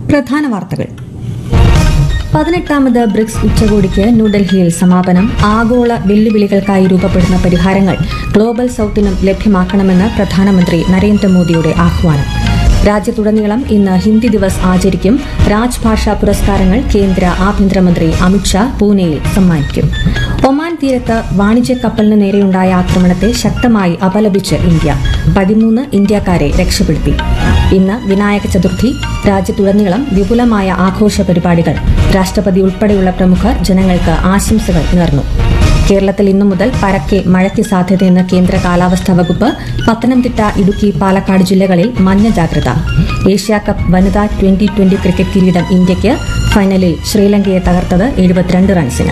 പ്രധാന വാർത്തകൾ പതിനെട്ടാമത് ബ്രിക്സ് ഉച്ചകോടിക്ക് ന്യൂഡൽഹിയിൽ സമാപനം ആഗോള വെല്ലുവിളികൾക്കായി രൂപപ്പെടുന്ന പരിഹാരങ്ങൾ ഗ്ലോബൽ സൌത്തിനും ലഭ്യമാക്കണമെന്ന് പ്രധാനമന്ത്രി നരേന്ദ്രമോദിയുടെ ആഹ്വാനം രാജ്യത്തുടനീളം ഇന്ന് ഹിന്ദി ദിവസ് ആചരിക്കും രാജ്ഭാഷാ പുരസ്കാരങ്ങൾ കേന്ദ്ര ആഭ്യന്തരമന്ത്രി അമിത്ഷാ പൂനെയിൽ സമ്മാനിക്കും ഒമാൻ തീരത്ത് വാണിജ്യ കപ്പലിന് നേരെയുണ്ടായ ആക്രമണത്തെ ശക്തമായി അപലപിച്ച് ഇന്ത്യ പതിമൂന്ന് ഇന്ത്യക്കാരെ രക്ഷപ്പെടുത്തി ഇന്ന് വിനായക ചതുർത്ഥി രാജ്യത്തുടനീളം വിപുലമായ ആഘോഷ പരിപാടികൾ രാഷ്ട്രപതി ഉൾപ്പെടെയുള്ള പ്രമുഖർ ജനങ്ങൾക്ക് ആശംസകൾ നേർന്നു കേരളത്തിൽ ഇന്നു മുതൽ പരക്കെ മഴയ്ക്ക് സാധ്യതയെന്ന് കേന്ദ്ര കാലാവസ്ഥാ വകുപ്പ് പത്തനംതിട്ട ഇടുക്കി പാലക്കാട് ജില്ലകളിൽ മഞ്ഞ ജാഗ്രത ഏഷ്യാ കപ്പ് വനിതാ ട്വന്റി ട്വന്റി ക്രിക്കറ്റ് കിരീടം ഇന്ത്യയ്ക്ക് ഫൈനലിൽ ശ്രീലങ്കയെ തകർത്തത് എഴുപത്തിരണ്ട് റൺസിന്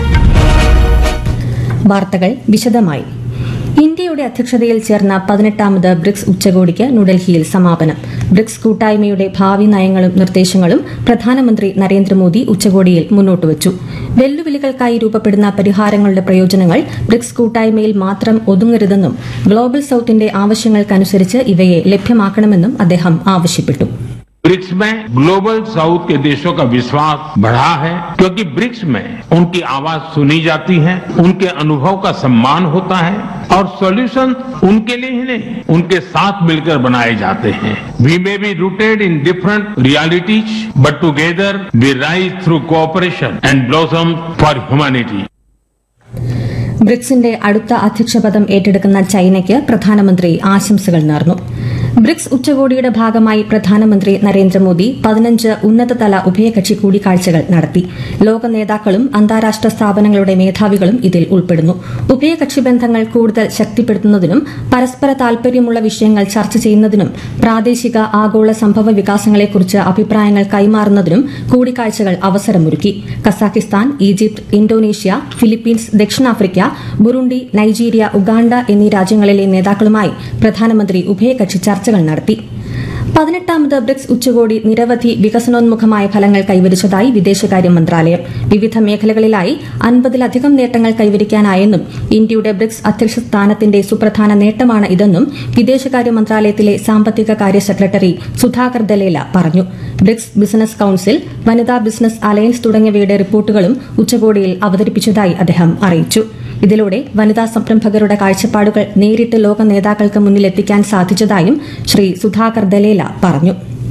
വാർത്തകൾ വിശദമായി ഇന്ത്യയുടെ അധ്യക്ഷതയിൽ ചേർന്ന പതിനെട്ടാമത് ബ്രിക്സ് ഉച്ചകോടിക്ക് ന്യൂഡൽഹിയിൽ സമാപനം ബ്രിക്സ് കൂട്ടായ്മയുടെ ഭാവി നയങ്ങളും നിർദ്ദേശങ്ങളും പ്രധാനമന്ത്രി നരേന്ദ്രമോദി ഉച്ചകോടിയിൽ മുന്നോട്ടുവച്ചു വെല്ലുവിളികൾക്കായി രൂപപ്പെടുന്ന പരിഹാരങ്ങളുടെ പ്രയോജനങ്ങൾ ബ്രിക്സ് കൂട്ടായ്മയിൽ മാത്രം ഒതുങ്ങരുതെന്നും ഗ്ലോബൽ സൌത്തിന്റെ ആവശ്യങ്ങൾക്കനുസരിച്ച് ഇവയെ ലഭ്യമാക്കണമെന്നും അദ്ദേഹം ആവശ്യപ്പെട്ടു ब्रिक्स में ग्लोबल साउथ के देशों का विश्वास बढ़ा है क्योंकि ब्रिक्स में उनकी आवाज सुनी जाती है उनके अनुभव का सम्मान होता है और सॉल्यूशन उनके लिए ही नहीं उनके साथ मिलकर बनाए जाते हैं we may be rooted in different realities but together we rise through cooperation and blossom for humanity ബ്രിക്സിന്റെ അടുത്ത അധ്യക്ഷപദം ഏറ്റെടുക്കുന്ന ചൈനയ്ക്ക് പ്രധാനമന്ത്രി ആശംസകൾ നേർന്നു ബ്രിക്സ് ഉച്ചകോടിയുടെ ഭാഗമായി പ്രധാനമന്ത്രി നരേന്ദ്രമോദി പതിനഞ്ച് ഉന്നതതല ഉഭയകക്ഷി കൂടിക്കാഴ്ചകൾ നടത്തി ലോക നേതാക്കളും അന്താരാഷ്ട്ര സ്ഥാപനങ്ങളുടെ മേധാവികളും ഇതിൽ ഉൾപ്പെടുന്നു ഉഭയകക്ഷി ബന്ധങ്ങൾ കൂടുതൽ ശക്തിപ്പെടുത്തുന്നതിനും പരസ്പര താൽപര്യമുള്ള വിഷയങ്ങൾ ചർച്ച ചെയ്യുന്നതിനും പ്രാദേശിക ആഗോള സംഭവ വികാസങ്ങളെക്കുറിച്ച് അഭിപ്രായങ്ങൾ കൈമാറുന്നതിനും കൂടിക്കാഴ്ചകൾ അവസരമൊരുക്കി കസാഖിസ്ഥാൻ ഈജിപ്ത് ഇന്തോനേഷ്യ ഫിലിപ്പീൻസ് ദക്ഷിണാഫ്രിക്ക ബുറുണ്ടി നൈജീരിയ ഉഗാണ്ട എന്നീ രാജ്യങ്ങളിലെ നേതാക്കളുമായി പ്രധാനമന്ത്രി ഉഭയകക്ഷി ചർച്ചകൾ നടത്തി പതിനെട്ടാമത് ബ്രിക്സ് ഉച്ചകോടി നിരവധി വികസനോന്മുഖമായ ഫലങ്ങൾ കൈവരിച്ചതായി വിദേശകാര്യ മന്ത്രാലയം വിവിധ മേഖലകളിലായി അൻപതിലധികം നേട്ടങ്ങൾ കൈവരിക്കാനായെന്നും ഇന്ത്യയുടെ ബ്രിക്സ് അധ്യക്ഷ സ്ഥാനത്തിന്റെ സുപ്രധാന നേട്ടമാണ് ഇതെന്നും വിദേശകാര്യ മന്ത്രാലയത്തിലെ സാമ്പത്തിക കാര്യ സെക്രട്ടറി സുധാകർ ദലേല പറഞ്ഞു ബ്രിക്സ് ബിസിനസ് കൌൺസിൽ വനിതാ ബിസിനസ് അലയൻസ് തുടങ്ങിയവയുടെ റിപ്പോർട്ടുകളും ഉച്ചകോടിയിൽ അവതരിപ്പിച്ചതായി അദ്ദേഹം അറിയിച്ചു ഇതിലൂടെ വനിതാ സംരംഭകരുടെ കാഴ്ചപ്പാടുകൾ നേരിട്ട് ലോക നേതാക്കൾക്ക് മുന്നിൽ എത്തിക്കാൻ സാധിച്ചതായും ശ്രീ സുധാകർ ദലേല പറഞ്ഞു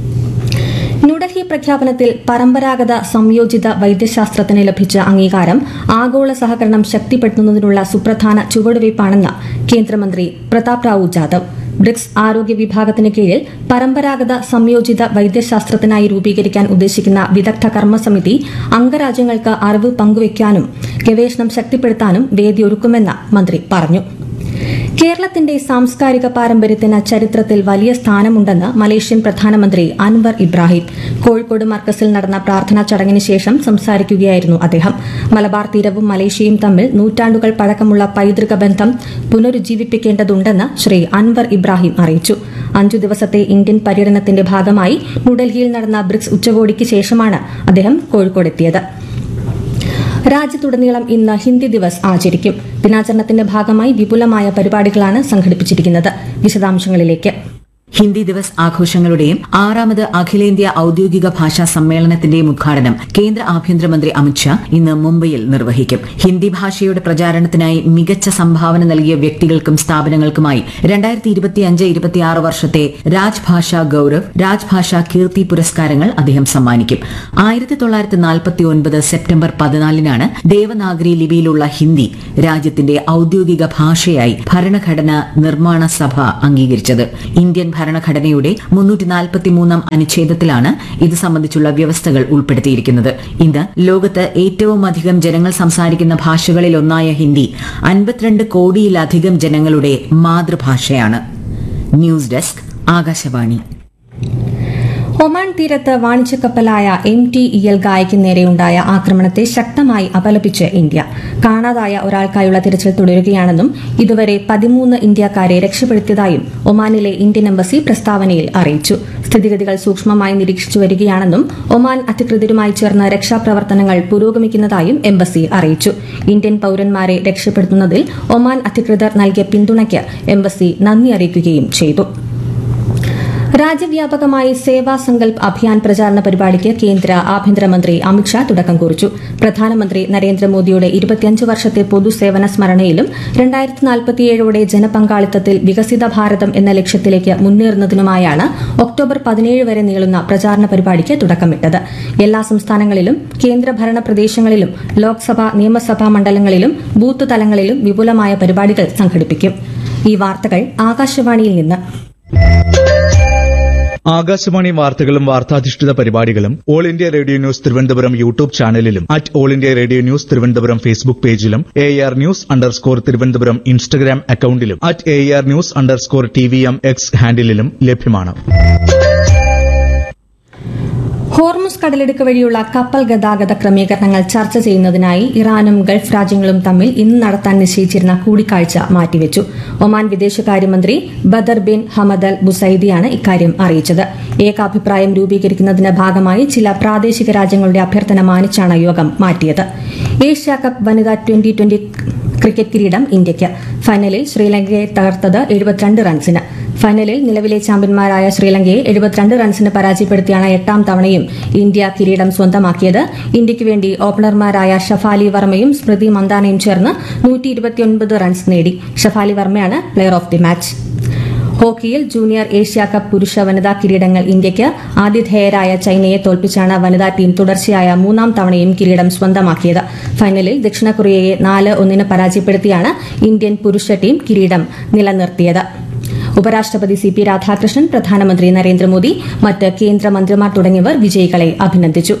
ന്യൂഡൽഹി പ്രഖ്യാപനത്തിൽ പരമ്പരാഗത സംയോജിത വൈദ്യശാസ്ത്രത്തിന് ലഭിച്ച അംഗീകാരം ആഗോള സഹകരണം ശക്തിപ്പെടുത്തുന്നതിനുള്ള സുപ്രധാന ചുവടുവയ്പ്പാണെന്ന് കേന്ദ്രമന്ത്രി പ്രതാപ് റാവു ജാദവ് ബ്രിക്സ് ആരോഗ്യ വിഭാഗത്തിന് കീഴിൽ പരമ്പരാഗത സംയോജിത വൈദ്യശാസ്ത്രത്തിനായി രൂപീകരിക്കാൻ ഉദ്ദേശിക്കുന്ന വിദഗ്ധ കർമ്മസമിതി അംഗരാജ്യങ്ങൾക്ക് അറിവ് പങ്കുവയ്ക്കാനും ഗവേഷണം ശക്തിപ്പെടുത്താനും വേദിയൊരുക്കുമെന്ന് മന്ത്രി പറഞ്ഞു കേരളത്തിന്റെ സാംസ്കാരിക പാരമ്പര്യത്തിന് ചരിത്രത്തിൽ വലിയ സ്ഥാനമുണ്ടെന്ന് മലേഷ്യൻ പ്രധാനമന്ത്രി അൻവർ ഇബ്രാഹിം കോഴിക്കോട് മർക്കസിൽ നടന്ന പ്രാർത്ഥനാ ചടങ്ങിന് ശേഷം സംസാരിക്കുകയായിരുന്നു അദ്ദേഹം മലബാർ തീരവും മലേഷ്യയും തമ്മിൽ നൂറ്റാണ്ടുകൾ പഴക്കമുള്ള പൈതൃക ബന്ധം പുനരുജ്ജീവിപ്പിക്കേണ്ടതുണ്ടെന്ന് ശ്രീ അൻവർ ഇബ്രാഹിം അറിയിച്ചു അഞ്ചു ദിവസത്തെ ഇന്ത്യൻ പര്യടനത്തിന്റെ ഭാഗമായി ന്യൂഡൽഹിയിൽ നടന്ന ബ്രിക്സ് ഉച്ചകോടിക്ക് ശേഷമാണ് അദ്ദേഹം കോഴിക്കോടെത്തിയത് രാജ്യത്തുടനീളം ഇന്ന് ഹിന്ദി ദിവസ് ആചരിക്കും ദിനാചരണത്തിന്റെ ഭാഗമായി വിപുലമായ പരിപാടികളാണ് സംഘടിപ്പിച്ചിരിക്കുന്നത് വിശദാംശങ്ങളിലേക്ക് ഹിന്ദി ദിവസ് ആഘോഷങ്ങളുടെയും ആറാമത് അഖിലേന്ത്യാ ഔദ്യോഗിക ഭാഷാ സമ്മേളനത്തിന്റെയും ഉദ്ഘാടനം കേന്ദ്ര ആഭ്യന്തരമന്ത്രി അമിത്ഷാ ഇന്ന് മുംബൈയിൽ നിർവഹിക്കും ഹിന്ദി ഭാഷയുടെ പ്രചാരണത്തിനായി മികച്ച സംഭാവന നൽകിയ വ്യക്തികൾക്കും സ്ഥാപനങ്ങൾക്കുമായി രണ്ടായിരത്തി ഇരുപത്തിയഞ്ച് ഇരുപത്തിയാറ് വർഷത്തെ രാജ്ഭാഷാ ഗൌരവ് രാജ്ഭാഷാ കീർത്തി പുരസ്കാരങ്ങൾ അദ്ദേഹം സമ്മാനിക്കും ആയിരത്തി തൊള്ളായിരത്തി നാൽപ്പത്തി ഒൻപത് സെപ്റ്റംബർ പതിനാലിനാണ് ദേവനാഗരി ലിപിയിലുള്ള ഹിന്ദി രാജ്യത്തിന്റെ ഔദ്യോഗിക ഭാഷയായി ഭരണഘടന നിർമ്മാണ സഭ അംഗീകരിച്ചത് ഇന്ത്യൻ ഭരണഘടനയുടെ മുന്നൂറ്റി നാൽപ്പത്തിമൂന്നാം അനുച്ഛേദത്തിലാണ് ഇത് സംബന്ധിച്ചുള്ള വ്യവസ്ഥകൾ ഉൾപ്പെടുത്തിയിരിക്കുന്നത് ഇന്ന് ലോകത്ത് ഏറ്റവും അധികം ജനങ്ങൾ സംസാരിക്കുന്ന ഭാഷകളിൽ ഒന്നായ ഹിന്ദി അൻപത്തിരണ്ട് കോടിയിലധികം ജനങ്ങളുടെ മാതൃഭാഷയാണ് ന്യൂസ് ഡെസ്ക് ആകാശവാണി ഒമാൻ തീരത്ത് വാണിജ്യ കപ്പലായ എം ടി ഇ എൽ ഗായയ്ക്ക് നേരെയുണ്ടായ ആക്രമണത്തെ ശക്തമായി അപലപിച്ച് ഇന്ത്യ കാണാതായ ഒരാൾക്കായുള്ള തിരച്ചിൽ തുടരുകയാണെന്നും ഇതുവരെ പതിമൂന്ന് ഇന്ത്യക്കാരെ രക്ഷപ്പെടുത്തിയതായും ഒമാനിലെ ഇന്ത്യൻ എംബസി പ്രസ്താവനയിൽ അറിയിച്ചു സ്ഥിതിഗതികൾ സൂക്ഷ്മമായി നിരീക്ഷിച്ചു വരികയാണെന്നും ഒമാൻ അധികൃതരുമായി ചേർന്ന് രക്ഷാപ്രവർത്തനങ്ങൾ പുരോഗമിക്കുന്നതായും എംബസി അറിയിച്ചു ഇന്ത്യൻ പൌരന്മാരെ രക്ഷപ്പെടുത്തുന്നതിൽ ഒമാൻ അധികൃതർ നൽകിയ പിന്തുണയ്ക്ക് എംബസി നന്ദി അറിയിക്കുകയും ചെയ്തു രാജ്യവ്യാപകമായി സേവാ സങ്കൽപ് അഭിയാൻ പ്രചാരണ പരിപാടിക്ക് കേന്ദ്ര ആഭ്യന്തരമന്ത്രി അമിത്ഷാ തുടക്കം കുറിച്ചു പ്രധാനമന്ത്രി നരേന്ദ്രമോദിയുടെ ഇരുപത്തിയഞ്ച് വർഷത്തെ പൊതുസേവന സ്മരണയിലും രണ്ടായിരത്തി നാൽപ്പത്തിയേഴോടെ ജനപങ്കാളിത്തത്തിൽ വികസിത ഭാരതം എന്ന ലക്ഷ്യത്തിലേക്ക് മുന്നേറുന്നതിനുമായാണ് ഒക്ടോബർ പതിനേഴ് വരെ നീളുന്ന പ്രചാരണ പരിപാടിക്ക് തുടക്കമിട്ടത് എല്ലാ സംസ്ഥാനങ്ങളിലും കേന്ദ്രഭരണ പ്രദേശങ്ങളിലും ലോക്സഭാ നിയമസഭാ മണ്ഡലങ്ങളിലും ബൂത്ത് തലങ്ങളിലും വിപുലമായ പരിപാടികൾ സംഘടിപ്പിക്കും ഈ വാർത്തകൾ ആകാശവാണിയിൽ നിന്ന് ആകാശവാണി വാർത്തകളും വാർത്താധിഷ്ഠിത പരിപാടികളും All India Radio news Thiruvananthapuram YouTube ചാനലിലും at All India Radio news Thiruvananthapuram Facebook പേജിലും A R news underscore Thiruvananthapuram Instagram അക്കൌണ്ടിലും at A R news underscore T V M X ഹാൻഡിലും ലഭ്യമാണ് ഹോർമുസ് കടലിടുക്ക് വഴിയുള്ള കപ്പൽ ഗതാഗത ക്രമീകരണങ്ങൾ ചർച്ച ചെയ്യുന്നതിനായി ഇറാനും ഗൾഫ് രാജ്യങ്ങളും തമ്മിൽ ഇന്ന് നടത്താൻ നിശ്ചയിച്ചിരുന്ന കൂടിക്കാഴ്ച മാറ്റിവെച്ചു ഒമാൻ വിദേശകാര്യമന്ത്രി ബദർ ബിൻ ഹമദ് അൽ ബുസൈദിയാണ് ഇക്കാര്യം അറിയിച്ചത് ഏകാഭിപ്രായം രൂപീകരിക്കുന്നതിന്റെ ഭാഗമായി ചില പ്രാദേശിക രാജ്യങ്ങളുടെ അഭ്യർത്ഥന മാനിച്ചാണ് യോഗം മാറ്റിയത് ഏഷ്യ കപ്പ് വനിതാ ട്വന്റി ട്വന്റി ക്രിക്കറ്റ് കിരീടം ഇന്ത്യയ്ക്ക് ഫൈനലിൽ ശ്രീലങ്കയെ തകർത്തത് എഴുപത്തിരണ്ട് റൺസിന് ഫൈനലിൽ നിലവിലെ ചാമ്പ്യന്മാരായ ശ്രീലങ്കയെ എഴുപത്തിരണ്ട് റൺസിന് പരാജയപ്പെടുത്തിയാണ് എട്ടാം തവണയും ഇന്ത്യ കിരീടം സ്വന്തമാക്കിയത് ഇന്ത്യയ്ക്ക് വേണ്ടി ഓപ്പണർമാരായ ഷഫാലി വർമ്മയും സ്മൃതി മന്ദാനയും ചേർന്ന് നൂറ്റി ഇരുപത്തിയൊൻപത് റൺസ് നേടി ഷഫാലി വർമ്മയാണ് പ്ലെയർ ഓഫ് ദി മാച്ച് ഹോക്കിയിൽ ജൂനിയർ ഏഷ്യ കപ്പ് പുരുഷ വനിതാ കിരീടങ്ങൾ ഇന്ത്യയ്ക്ക് ആതിഥേയരായ ചൈനയെ തോൽപ്പിച്ചാണ് വനിതാ ടീം തുടർച്ചയായ മൂന്നാം തവണയും കിരീടം സ്വന്തമാക്കിയത് ഫൈനലിൽ ദക്ഷിണ കൊറിയയെ നാല് ഒന്നിന് പരാജയപ്പെടുത്തിയാണ് ഇന്ത്യൻ പുരുഷ ടീം കിരീടം നിലനിർത്തിയത് ഉപരാഷ്ട്രപതി സി പി രാധാകൃഷ്ണൻ പ്രധാനമന്ത്രി നരേന്ദ്രമോദി മറ്റ് കേന്ദ്രമന്ത്രിമാർ തുടങ്ങിയവർ വിജയികളെ അഭിനന്ദിച്ചു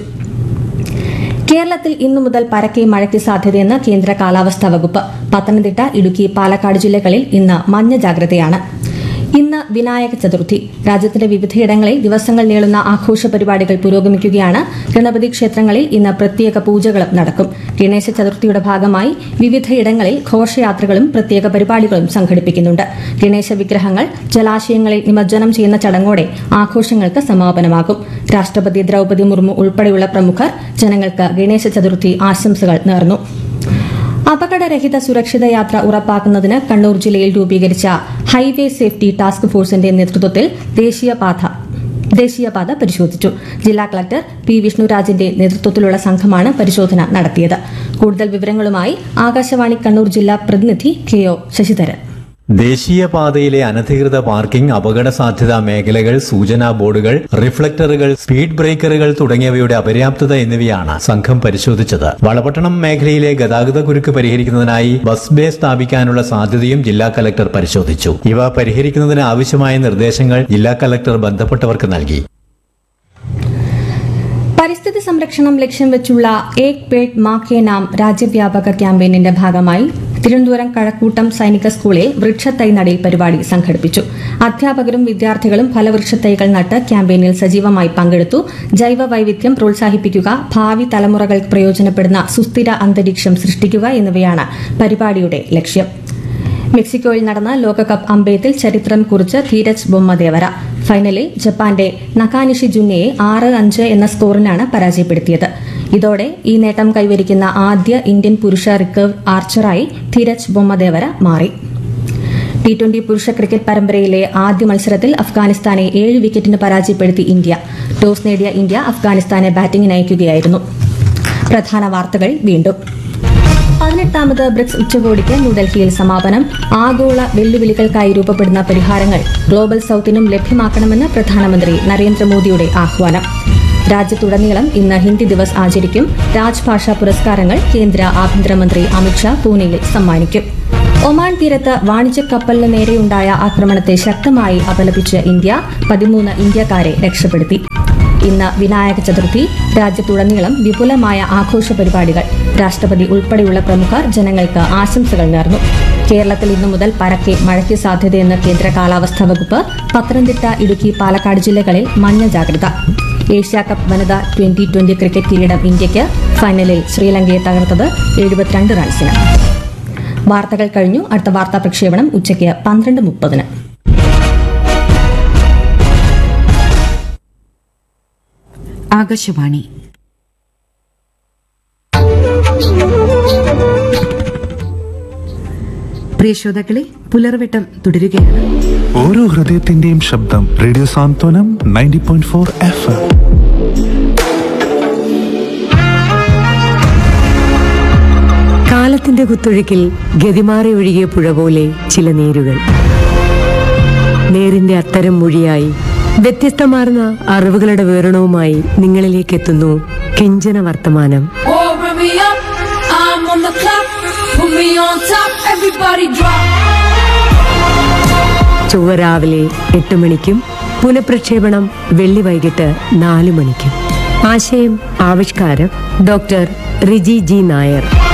കേരളത്തിൽ ഇന്നു മുതൽ പരക്കെ മഴയ്ക്ക് സാധ്യതയെന്ന് കേന്ദ്ര കാലാവസ്ഥാ വകുപ്പ് പത്തനംതിട്ട ഇടുക്കി പാലക്കാട് ജില്ലകളിൽ ഇന്ന് മഞ്ഞ ജാഗ്രതയാണ് ഇന്ന് വിനായക ചതുർത്ഥി രാജ്യത്തിന്റെ വിവിധയിടങ്ങളിൽ ദിവസങ്ങൾ നീളുന്ന ആഘോഷ പരിപാടികൾ പുരോഗമിക്കുകയാണ് ഗണപതി ക്ഷേത്രങ്ങളിൽ ഇന്ന് പ്രത്യേക പൂജകളും നടക്കും ഗണേശ ചതുർത്ഥിയുടെ ഭാഗമായി വിവിധയിടങ്ങളിൽ ഘോഷയാത്രകളും പ്രത്യേക പരിപാടികളും സംഘടിപ്പിക്കുന്നുണ്ട് ഗണേശ വിഗ്രഹങ്ങൾ ജലാശയങ്ങളിൽ നിമജ്ജനം ചെയ്യുന്ന ചടങ്ങോടെ ആഘോഷങ്ങൾക്ക് സമാപനമാകും രാഷ്ട്രപതി ദ്രൌപദി മുർമു ഉൾപ്പെടെയുള്ള പ്രമുഖർ ജനങ്ങൾക്ക് ഗണേശ ചതുർത്ഥി ആശംസകൾ നേർന്നു അപകടരഹിത സുരക്ഷിത യാത്ര ഉറപ്പാക്കുന്നതിന് കണ്ണൂർ ജില്ലയിൽ രൂപീകരിച്ച ഹൈവേ സേഫ്റ്റി ടാസ്ക് ഫോഴ്സിന്റെ നേതൃത്വത്തിൽ ദേശീയപാത ദേശീയപാത പരിശോധിച്ചു ജില്ലാ കളക്ടർ പി വിഷ്ണുരാജിന്റെ നേതൃത്വത്തിലുള്ള സംഘമാണ് പരിശോധന നടത്തിയത് കൂടുതൽ വിവരങ്ങളുമായി ആകാശവാണി കണ്ണൂർ ജില്ലാ പ്രതിനിധി കെ ഒ ശശിധരൻ ദേശീയപാതയിലെ അനധികൃത പാർക്കിംഗ് അപകട സാധ്യതാ മേഖലകൾ സൂചനാ ബോർഡുകൾ റിഫ്ലക്ടറുകൾ സ്പീഡ് ബ്രേക്കറുകൾ തുടങ്ങിയവയുടെ അപര്യാപ്തത എന്നിവയാണ് സംഘം പരിശോധിച്ചത് വളപട്ടണം മേഖലയിലെ ഗതാഗത കുരുക്ക് പരിഹരിക്കുന്നതിനായി ബസ് ബേ സ്ഥാപിക്കാനുള്ള സാധ്യതയും ജില്ലാ കലക്ടർ പരിശോധിച്ചു ഇവ പരിഹരിക്കുന്നതിന് ആവശ്യമായ നിർദ്ദേശങ്ങൾ ജില്ലാ കലക്ടർ ബന്ധപ്പെട്ടവർക്ക് നൽകി പരിസ്ഥിതി സംരക്ഷണം ലക്ഷ്യം വെച്ചുള്ള ഏക് പേഡ് മാ കെ നാം രാജ്യവ്യാപക ക്യാമ്പയിനിന്റെ ഭാഗമായി തിരുവനന്തപുരം കഴക്കൂട്ടം സൈനിക സ്കൂളിൽ വൃക്ഷത്തൈ നടീൽ പരിപാടി സംഘടിപ്പിച്ചു അധ്യാപകരും വിദ്യാർത്ഥികളും ഫലവൃക്ഷത്തൈകൾ നട്ട് ക്യാമ്പയിനിൽ സജീവമായി പങ്കെടുത്തു ജൈവ വൈവിധ്യം പ്രോത്സാഹിപ്പിക്കുക ഭാവി തലമുറകൾക്ക് പ്രയോജനപ്പെടുന്ന സുസ്ഥിര അന്തരീക്ഷം സൃഷ്ടിക്കുക എന്നിവയാണ് പരിപാടിയുടെ ലക്ഷ്യം മെക്സിക്കോയിൽ നടന്ന ലോകകപ്പ് അമ്പയത്തിൽ ചരിത്രം കുറിച്ച് ധീരജ് ബൊമ്മദേവര ഫൈനലിൽ ജപ്പാന്റെ നക്കാനിഷി ജുന്നയെ ആറ് അഞ്ച് എന്ന സ്കോറിനാണ് പരാജയപ്പെടുത്തിയത് ഇതോടെ ഈ നേട്ടം കൈവരിക്കുന്ന ആദ്യ ഇന്ത്യൻ പുരുഷ റിക്കർവ് ആർച്ചറായി ധീരജ് ബൊമ്മദേവര മാറി ടി ട്വന്റി പുരുഷ ക്രിക്കറ്റ് പരമ്പരയിലെ ആദ്യ മത്സരത്തിൽ അഫ്ഗാനിസ്ഥാനെ ഏഴ് വിക്കറ്റിന് പരാജയപ്പെടുത്തി ഇന്ത്യ ടോസ് നേടിയ ഇന്ത്യ അഫ്ഗാനിസ്ഥാനെ ബാറ്റിംഗിന് അയക്കുകയായിരുന്നു പ്രധാന വാർത്തകൾ വീണ്ടും പതിനെട്ടാമത് ബ്രിക്സ് ഉച്ചകോടിക്ക് ന്യൂഡൽഹിയിൽ സമാപനം ആഗോള വെല്ലുവിളികൾക്കായി രൂപപ്പെടുന്ന പരിഹാരങ്ങൾ ഗ്ലോബൽ സൌത്തിനും ലഭ്യമാക്കണമെന്ന് പ്രധാനമന്ത്രി നരേന്ദ്രമോദിയുടെ ആഹ്വാനം രാജ്യത്തുടനീളം ഇന്ന് ഹിന്ദി ദിവസ് ആചരിക്കും രാജ്ഭാഷാ പുരസ്കാരങ്ങൾ കേന്ദ്ര ആഭ്യന്തരമന്ത്രി അമിത്ഷാ പൂനെയിൽ സമ്മാനിക്കും ഒമാൻ തീരത്ത് വാണിജ്യ കപ്പലിന് നേരെയുണ്ടായ ആക്രമണത്തെ ശക്തമായി അപലപിച്ച് ഇന്ത്യ പതിമൂന്ന് ഇന്ത്യക്കാരെ രക്ഷപ്പെടുത്തി ഇന്ന് വിനായക ചതുർത്ഥി രാജ്യത്തുടനീളം വിപുലമായ ആഘോഷ പരിപാടികൾ രാഷ്ട്രപതി ഉൾപ്പെടെയുള്ള പ്രമുഖർ ജനങ്ങൾക്ക് ആശംസകൾ നേർന്നു കേരളത്തിൽ ഇന്നു മുതൽ പരക്കെ മഴയ്ക്ക് സാധ്യതയെന്ന് കേന്ദ്ര കാലാവസ്ഥാ വകുപ്പ് പത്തനംതിട്ട ഇടുക്കി പാലക്കാട് ജില്ലകളിൽ മഞ്ഞ ജാഗ്രത ഏഷ്യ കപ്പ് വനിതാ ട്വന്റി ട്വന്റി ക്രിക്കറ്റ് കിരീടം ഇന്ത്യയ്ക്ക് ഫൈനലിൽ ശ്രീലങ്കയെ തകർത്തത് എഴുപത്തിരണ്ട് റൺസിന് വാർത്തകൾ കഴിഞ്ഞു അടുത്ത വാർത്താ പ്രക്ഷേപണം ഉച്ചയ്ക്ക് പന്ത്രണ്ട് മുപ്പതിന് ആകാശവാണി പ്രിയ ശ്രോതാക്കളെ പുലർവെട്ടം തുടരുകയാണ് ഓരോ ഹൃദയത്തിന്റെയും ശബ്ദം radio Santhwanam ninety point four F M കാലത്തിന്റെ കുത്തൊഴുക്കിൽ ഗതിമാറി ഒഴുകിയ പുഴ പോലെ ചില നേരുകൾ നേരിന്റെ അത്തരം മൊഴിയായി വ്യത്യസ്തമാർന്ന അറിവുകളുടെ വിവരണവുമായി നിങ്ങളിലേക്ക് എത്തുന്നു കിഞ്ചന വർത്തമാനം Oh, bring me up. I'm on the clock. Put me on top. Everybody drop. ചൊവ്വ രാവിലെ എട്ട് മണിക്കും പുനഃപ്രക്ഷേപണം വെള്ളി വൈകിട്ട് നാല് മണിക്കും ആശയം ആവിഷ്കാരം ഡോക്ടർ റിജി ജി നായർ